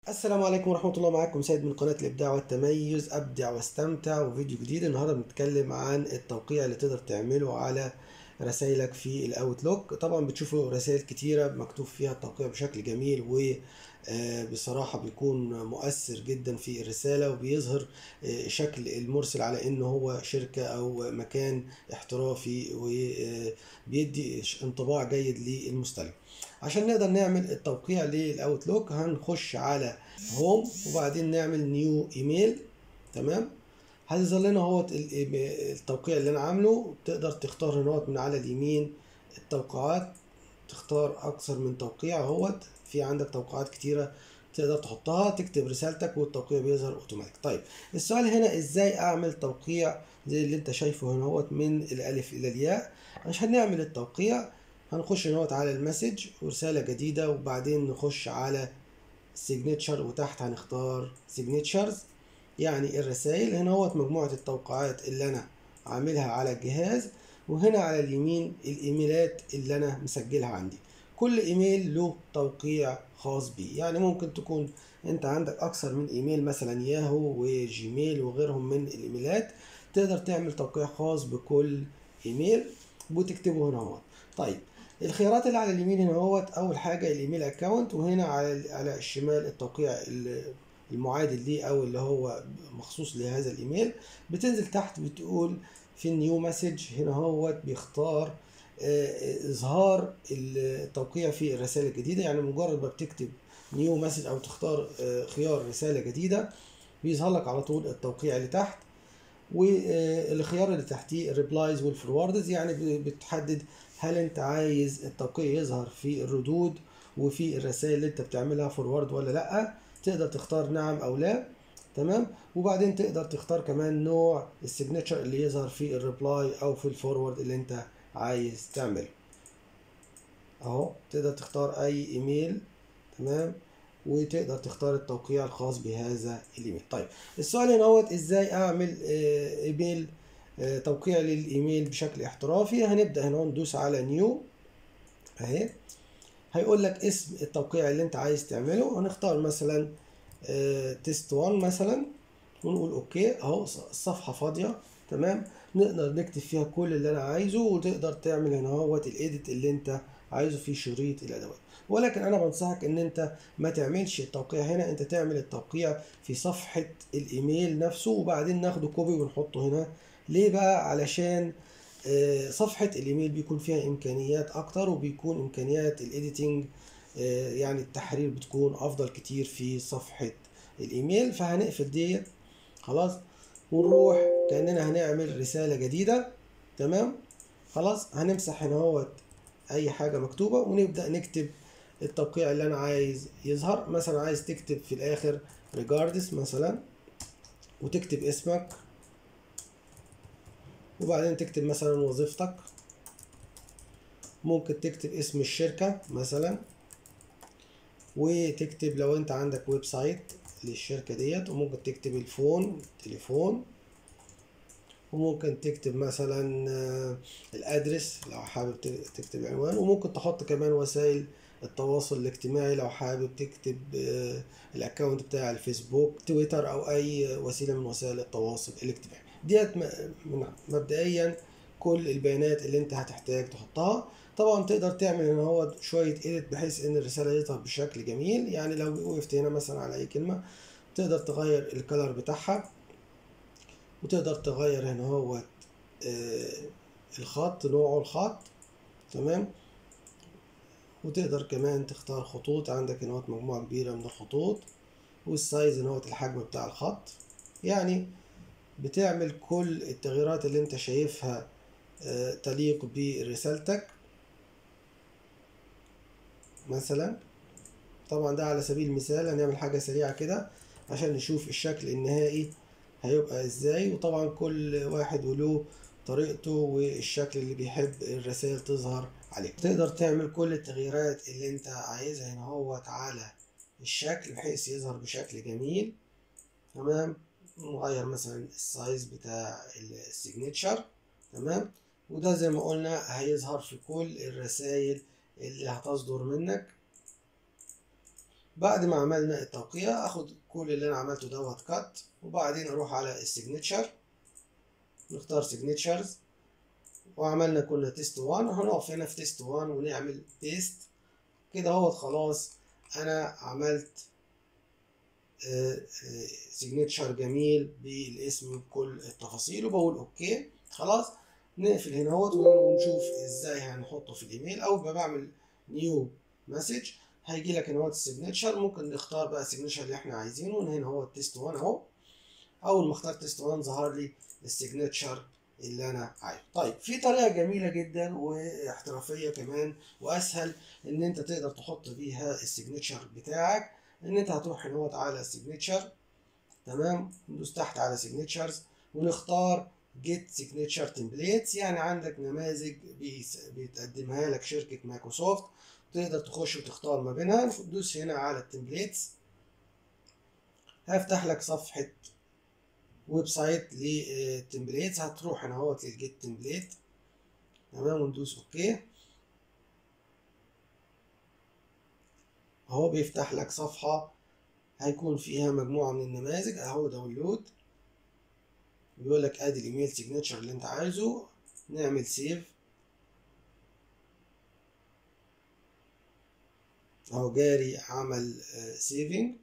السلام عليكم ورحمة الله معاكم سيد من قناة الإبداع والتميز أبدع واستمتع وفيديو جديد النهاردة بنتكلم عن التوقيع اللي تقدر تعمله على رسائلك في الأوتلوك طبعا بتشوفوا رسائل كتيرة مكتوب فيها التوقيع بشكل جميل وبصراحة بيكون مؤثر جدا في الرسالة وبيظهر آه، شكل المرسل على إنه هو شركة أو مكان احترافي وبيدي انطباع جيد للمستلم عشان نقدر نعمل التوقيع للاوتلوك هنخش على هوم وبعدين نعمل نيو ايميل تمام هيظهر لنا اهوت التوقيع اللي انا عامله تقدر تختار هنا من على اليمين التوقيعات تختار اكثر من توقيع اهوت في عندك توقيعات كتيره تقدر تحطها تكتب رسالتك والتوقيع بيظهر اوتوماتيك طيب السؤال هنا ازاي اعمل توقيع زي اللي انت شايفه هنا اهوت من الالف الى الياء عشان نعمل التوقيع هنخش نوت على المسج ورسالة جديدة وبعدين نخش على signature وتحت هنختار signatures يعني الرسائل هنا هو مجموعة التوقعات اللي أنا عاملها على الجهاز وهنا على اليمين الإيميلات اللي أنا مسجلها عندي كل إيميل له توقيع خاص بيه يعني ممكن تكون أنت عندك أكثر من إيميل مثلا ياهو وجيميل وغيرهم من الإيميلات تقدر تعمل توقيع خاص بكل إيميل وتكتبه هنا هو طيب الخيارات اللي على اليمين هنا اهوت اول حاجه الايميل اكونت وهنا على على الشمال التوقيع المعادل ليه او اللي هو مخصوص لهذا الايميل بتنزل تحت بتقول في النيو مسج هنا اهوت بيختار آه، اظهار التوقيع في الرسائل الجديده يعني مجرد ما بتكتب نيو مسج او تختار آه، خيار رساله جديده بيظهر لك على طول التوقيع اللي تحت والخيار اللي تحتيه الريبلايز والفوروردز يعني بتحدد هل انت عايز التوقيع يظهر في الردود وفي الرسائل اللي انت بتعملها فورورد ولا لا تقدر تختار نعم او لا تمام وبعدين تقدر تختار كمان نوع السيجنتشر اللي يظهر في الريبلاي او في الفورورد اللي انت عايز تعمله اهو تقدر تختار اي ايميل تمام وتقدر تختار التوقيع الخاص بهذا الايميل طيب السؤال هنا هو ازاي اعمل آه، ايميل آه، توقيع للايميل بشكل احترافي هنبدا هنا ندوس على نيو اهي هيقول لك اسم التوقيع اللي انت عايز تعمله هنختار مثلا تيست 1 مثلا ونقول اوكي اهو الصفحه فاضيه تمام نقدر نكتب فيها كل اللي انا عايزه وتقدر تعمل هنا اهوت الايديت اللي انت عايزه في شريط الادوات ولكن انا بنصحك ان انت ما تعملش التوقيع هنا انت تعمل التوقيع في صفحه الايميل نفسه وبعدين ناخده كوبي ونحطه هنا ليه بقى علشان آه، صفحة الإيميل بيكون فيها إمكانيات أكتر وبيكون إمكانيات الإيديتنج آه، يعني التحرير بتكون أفضل كتير في صفحة الإيميل فهنقفل ديت خلاص ونروح كأننا هنعمل رسالة جديدة تمام خلاص هنمسح هنا اهوت أي حاجة مكتوبة ونبدأ نكتب التوقيع اللي أنا عايز يظهر مثلا عايز تكتب في الآخر ريجاردس مثلا وتكتب اسمك وبعدين تكتب مثلا وظيفتك ممكن تكتب اسم الشركة مثلا وتكتب لو انت عندك ويب سايت للشركة ديت وممكن تكتب الفون تليفون وممكن تكتب مثلا آه، الادرس لو حابب تكتب العنوان وممكن تحط كمان وسائل التواصل الاجتماعي لو حابب تكتب آه، الاكونت بتاع الفيسبوك تويتر او اي وسيله من وسائل التواصل الاجتماعي ديت مبدئيا كل البيانات اللي انت هتحتاج تحطها طبعا تقدر تعمل ان هو شويه ايديت بحيث ان الرساله يظهر بشكل جميل يعني لو وقفت هنا مثلا على اي كلمه تقدر تغير الكلر بتاعها وتقدر تغير هنا هو آه، الخط نوعه الخط تمام وتقدر كمان تختار خطوط عندك هنا مجموعة كبيرة من الخطوط والسايز هنا الحجم بتاع الخط يعني بتعمل كل التغييرات اللي انت شايفها آه، تليق برسالتك مثلا طبعا ده على سبيل المثال هنعمل حاجة سريعة كده عشان نشوف الشكل النهائي هيبقى ازاي وطبعا كل واحد وله طريقته والشكل اللي بيحب الرسائل تظهر عليه تقدر تعمل كل التغييرات اللي انت عايزها هنا هو على الشكل بحيث يظهر بشكل جميل تمام نغير مثلا السايز بتاع السيجنتشر تمام وده زي ما قلنا هيظهر في كل الرسائل اللي هتصدر منك بعد ما عملنا التوقيع اخد كل اللي انا عملته دوت كات وبعدين اروح على السيجنتشر نختار سيجنتشرز وعملنا كنا تيست 1 هنقف هنا في تيست 1 ونعمل بيست كده اهوت خلاص انا عملت سيجنتشر جميل بالاسم بكل التفاصيل وبقول اوكي خلاص نقفل هنا اهوت ونشوف ازاي هنحطه في الايميل اول ما بعمل نيو مسج هيجي لك هنا اهوت السيجنتشر ممكن نختار بقى السيجنتشر اللي احنا عايزينه هنا هو التيست 1 اهو اول ما اختار تيست 1 ظهر لي السيجنتشر اللي انا عايزه طيب في طريقه جميله جدا واحترافيه كمان واسهل ان انت تقدر تحط بيها السيجنتشر بتاعك ان انت هتروح هنا على السيجنتشر تمام ندوس تحت على سيجنتشرز ونختار جيت سيجنتشر تمبليتس يعني عندك نماذج بتقدمها لك شركه مايكروسوفت تقدر تخش وتختار ما بينها تدوس هنا على التمبليتس هيفتح لك صفحه ويب سايت للتمبليتس هتروح هنا اهوت للجيت تمبليت تمام وندوس اوكي اهو بيفتح لك صفحة هيكون فيها مجموعة من النماذج اهو داونلود بيقول لك ادي الايميل سيجنتشر اللي انت عايزه نعمل سيف اهو جاري عمل سيفنج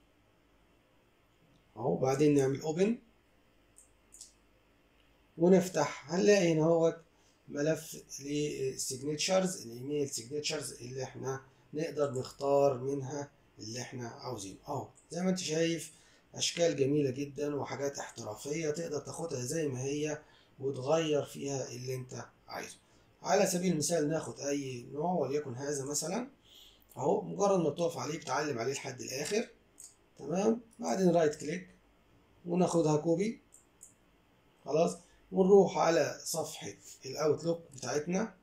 اهو بعدين نعمل اوبن ونفتح هنلاقي هنا هو ملف للسيجنتشرز الايميل سيجنتشرز اللي احنا نقدر نختار منها اللي احنا عاوزينه اهو زي ما انت شايف اشكال جميله جدا وحاجات احترافيه تقدر تاخدها زي ما هي وتغير فيها اللي انت عايزه على سبيل المثال ناخد اي نوع وليكن هذا مثلا اهو مجرد ما تقف عليه بتعلم عليه لحد الاخر تمام بعدين رايت كليك وناخدها كوبي خلاص ونروح على صفحة الاوتلوك بتاعتنا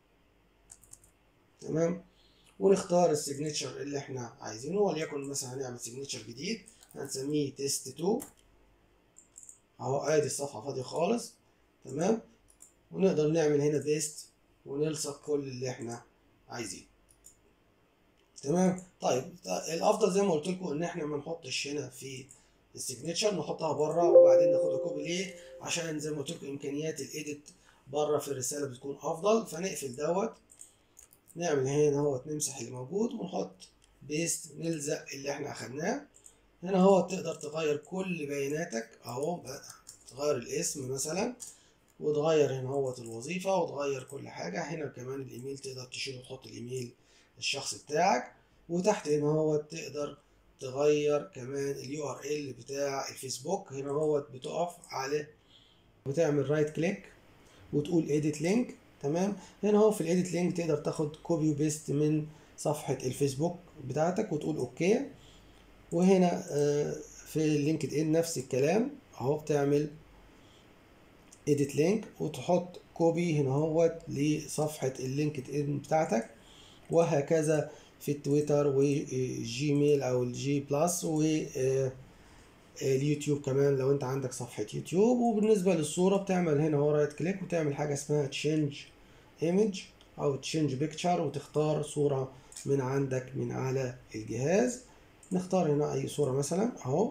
تمام ونختار السيجنتشر اللي احنا عايزينه وليكن مثلا هنعمل سيجنتشر جديد هنسميه تيست 2 اهو ادي الصفحة فاضية خالص تمام ونقدر نعمل هنا بيست ونلصق كل اللي احنا عايزينه تمام طيب الافضل زي ما قلت لكم ان احنا ما نحطش هنا في السيجنتشر نحطها بره وبعدين ناخدها كوبي ليه عشان زي ما قلت لكم امكانيات الايديت بره في الرساله بتكون افضل فنقفل دوت نعمل هنا اهوت نمسح اللي موجود ونحط بيست نلزق اللي احنا اخدناه هنا هو تقدر تغير كل بياناتك اهو تغير الاسم مثلا وتغير هنا اهوت الوظيفه وتغير كل حاجه هنا كمان الايميل تقدر تشيل وتحط الايميل الشخصي بتاعك وتحت هنا هو تقدر تغير كمان اليو ار ال بتاع الفيسبوك هنا هو بتقف عليه وتعمل رايت كليك وتقول اديت لينك تمام هنا هو في الايديت لينك تقدر تاخد كوبي وبيست من صفحة الفيسبوك بتاعتك وتقول اوكي وهنا في اللينكد ان نفس الكلام اهو بتعمل اديت لينك وتحط كوبي هنا هو لصفحة اللينكد ان بتاعتك وهكذا في التويتر وجيميل او الجي بلس واليوتيوب كمان لو انت عندك صفحة يوتيوب وبالنسبة للصورة بتعمل هنا هو رايت كليك وتعمل حاجة اسمها تشينج ايمج او تشينج بيكتشر وتختار صورة من عندك من على الجهاز نختار هنا اي صورة مثلا اهو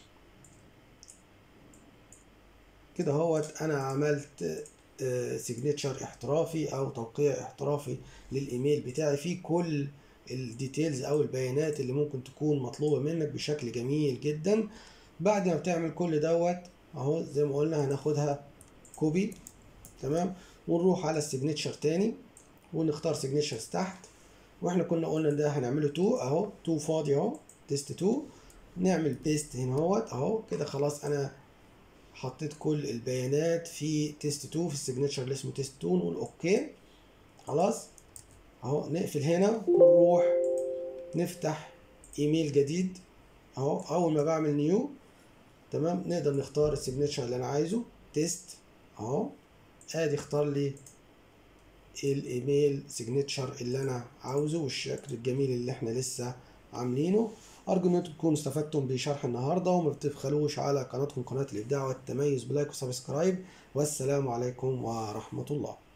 كده هوت انا عملت سيجنتشر احترافي او توقيع احترافي للايميل بتاعي فيه كل الديتيلز او البيانات اللي ممكن تكون مطلوبه منك بشكل جميل جدا بعد ما بتعمل كل دوت اهو زي ما قلنا هناخدها كوبي تمام ونروح على السيجنتشر تاني ونختار سيجنتشرز تحت واحنا كنا قلنا ده هنعمله 2 اهو 2 فاضي اهو تيست 2 نعمل بيست هنا اهوت اهو كده خلاص انا حطيت كل البيانات في تيست 2 في السيجنتشر اللي اسمه تيست 2 نقول اوكي خلاص اهو نقفل هنا ونروح نفتح ايميل جديد اهو اول ما بعمل نيو تمام نقدر نختار السيجنتشر اللي انا عايزه تيست اهو ادي اختار لي الايميل سيجنتشر اللي انا عاوزه والشكل الجميل اللي احنا لسه عاملينه ارجو ان انتم تكونوا استفدتم بشرح النهارده وما بتبخلوش على قناتكم قناه الابداع والتميز بلايك وسبسكرايب والسلام عليكم ورحمه الله